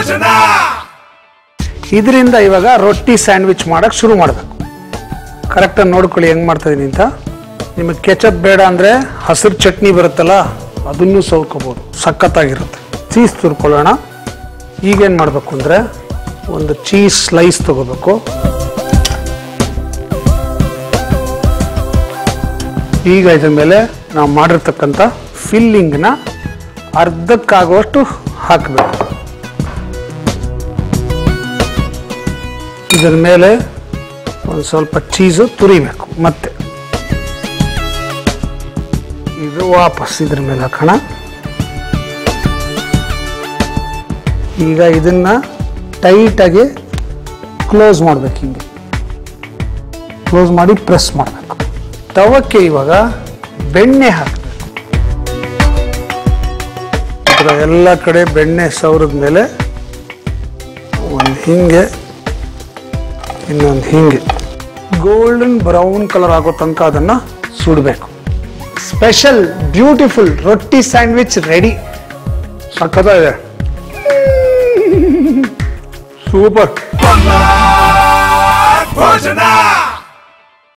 ಇದರಿಂದ ಇವಾಗ ರೊಟ್ಟಿ ಸ್ಯಾಂಡ್ವಿಚ್ ಮಾಡಕ್ ಶುರು ಮಾಡಬೇಕು ಕರೆಕ್ಟಾಗಿ ನೋಡ್ಕೊಳ್ಳಿ ಹೆಂಗ್ ಮಾಡ್ತಾ ಇದೀನಿ ಅಂತ ನಿಮಗೆ ಕೆಚಪ್ ಬೇಡ ಅಂದ್ರೆ ಹಸಿರು ಚಟ್ನಿ ಬರುತ್ತಲ್ಲ ಅದನ್ನು ಸೌರ್ಕೋಬೋದು ಸಖತ್ತಾಗಿರುತ್ತೆ ಚೀಸ್ ತುರ್ಕೊಳ್ಳೋಣ ಈಗೇನು ಮಾಡಬೇಕು ಅಂದರೆ ಒಂದು ಚೀಸ್ ಸ್ಲೈಸ್ ತಗೋಬೇಕು ಈಗ ಇದ್ರ ಮೇಲೆ ನಾವು ಮಾಡಿರ್ತಕ್ಕಂಥ ಫಿಲ್ಲಿಂಗ್ನ ಅರ್ಧಕ್ಕಾಗುವಷ್ಟು ಹಾಕಬೇಕು ಇದರ ಮೇಲೆ ಒಂದು ಸ್ವಲ್ಪ ಚೀಸು ತುರಿಬೇಕು ಮತ್ತೆ ಇದು ವಾಪಸ್ ಇದ್ರ ಮೇಲೆ ಹಾಕೋಣ ಈಗ ಇದನ್ನ ಟೈಟಾಗಿ ಕ್ಲೋಸ್ ಮಾಡ್ಬೇಕು ಹಿಂಗೆ ಕ್ಲೋಸ್ ಮಾಡಿ ಪ್ರೆಸ್ ಮಾಡಬೇಕು ತವಕ್ಕೆ ಇವಾಗ ಬೆಣ್ಣೆ ಹಾಕಬೇಕು ಇದರ ಎಲ್ಲ ಕಡೆ ಬೆಣ್ಣೆ ಸವರದ ಮೇಲೆ ಒಂದು ಹಿಂಗೆ ಇನ್ನೊಂದು ಹಿಂಗೆ ಗೋಲ್ಡನ್ ಬ್ರೌನ್ ಕಲರ್ ಆಗೋ ತನಕ ಅದನ್ನ ಸುಡಬೇಕು ಸ್ಪೆಷಲ್ ಬ್ಯೂಟಿಫುಲ್ ರೊಟ್ಟಿ ಸ್ಯಾಂಡ್ವಿಚ್ ರೆಡಿ ಸಖತ್ತಾಗಿದೆ ಸೂಪರ್ ಭೋಜನ